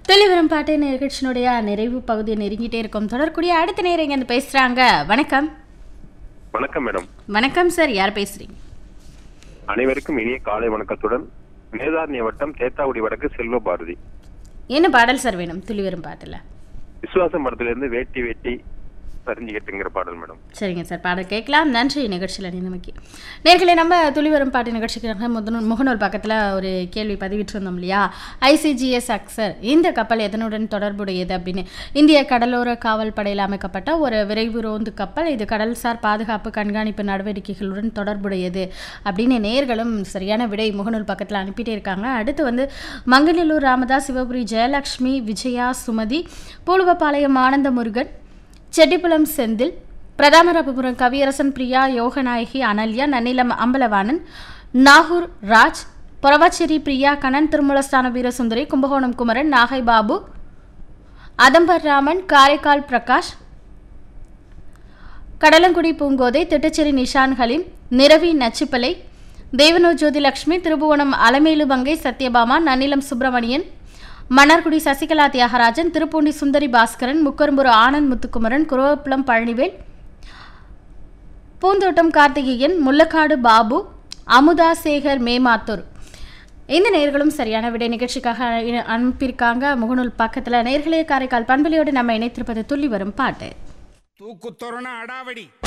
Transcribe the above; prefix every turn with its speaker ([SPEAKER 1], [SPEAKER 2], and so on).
[SPEAKER 1] தெளிவரும் பாட்டு நிகழ்ச்சியினுடைய நிறைவு பகுதியை நெருங்கிட்டே இருக்கும் தொடர்க்கூடிய அடுத்த நேரம் இங்க இருந்து பேசுறாங்க வணக்கம்
[SPEAKER 2] வணக்கம் மேடம்
[SPEAKER 1] வணக்கம் சார் யார் பேசுறீங்க
[SPEAKER 2] அனைவருக்கும் இனிய காலை வணக்கத்துடன் வேதாரண்ய வட்டம் தேத்தாவுடி வடக்கு செல்வ பாரதி
[SPEAKER 1] என்ன பாடல் சார் வேணும் துளிவரும் பாட்டுல
[SPEAKER 2] விசுவாசம் படத்திலிருந்து வேட்டி வேட்டி சரிஞ்சுக்கிட்டுங்கிற பாடல் மேடம்
[SPEAKER 1] சரிங்க சார் பாடல் கேட்கலாம் நன்றி நிகழ்ச்சியில் நிலைமைக்கு நேர்களை நம்ம துளிவரும் பாட்டு நிகழ்ச்சிக்காக முதல் முகநூல் பக்கத்தில் ஒரு கேள்வி பதிவிட்டிருந்தோம் இல்லையா ஐசிஜிஎஸ் அக்சர் இந்த கப்பல் எதனுடன் தொடர்புடையது அப்படின்னு இந்திய கடலோர காவல் படையில் அமைக்கப்பட்ட ஒரு விரைவு ரோந்து கப்பல் இது கடல்சார் பாதுகாப்பு கண்காணிப்பு நடவடிக்கைகளுடன் தொடர்புடையது அப்படின்னு நேர்களும் சரியான விடை முகநூல் பக்கத்தில் அனுப்பிட்டே இருக்காங்க அடுத்து வந்து மங்களூர் ராமதாஸ் சிவபுரி ஜெயலக்ஷ்மி விஜயா சுமதி பூலுவப்பாளையம் ஆனந்த முருகன் செட்டிப்புலம் செந்தில் பிரதாமரபுரம் கவியரசன் பிரியா யோகநாயகி அனல்யா நன்னிலம் அம்பலவாணன் நாகூர் ராஜ் பொறவாச்சேரி பிரியா கண்ணன் திருமூலஸ்தான வீரசுந்தரி கும்பகோணம் குமரன் நாகை பாபு அதம்பர் ராமன் காரைக்கால் பிரகாஷ் கடலங்குடி பூங்கோதை திட்டச்சேரி நிஷான் ஹலீம் நிரவி நச்சிப்பலை தேவனோ ஜோதிலட்சுமி திருபுவனம் அலமேலு பங்கை சத்யபாமா நன்னிலம் சுப்பிரமணியன் மன்னார்குடி சசிகலா தியாகராஜன் திருப்பூண்டி சுந்தரி பாஸ்கரன் முக்கரும்புர ஆனந்த் முத்துக்குமரன் குரோப்புலம் பழனிவேல் பூந்தோட்டம் கார்த்திகேயன் முள்ளக்காடு பாபு அமுதா சேகர் மேமாத்தூர் இந்த நேர்களும் சரியான விடை நிகழ்ச்சிக்காக இ- அனுப்பியிருக்காங்க முகநூல் பக்கத்தில் நேர்களே காரைக்கால் பண்பலியோடு நம்ம இணைத்திருப்பது துள்ளி வரும் பாட்டு
[SPEAKER 3] தூக்குத்தொரண அடாவடி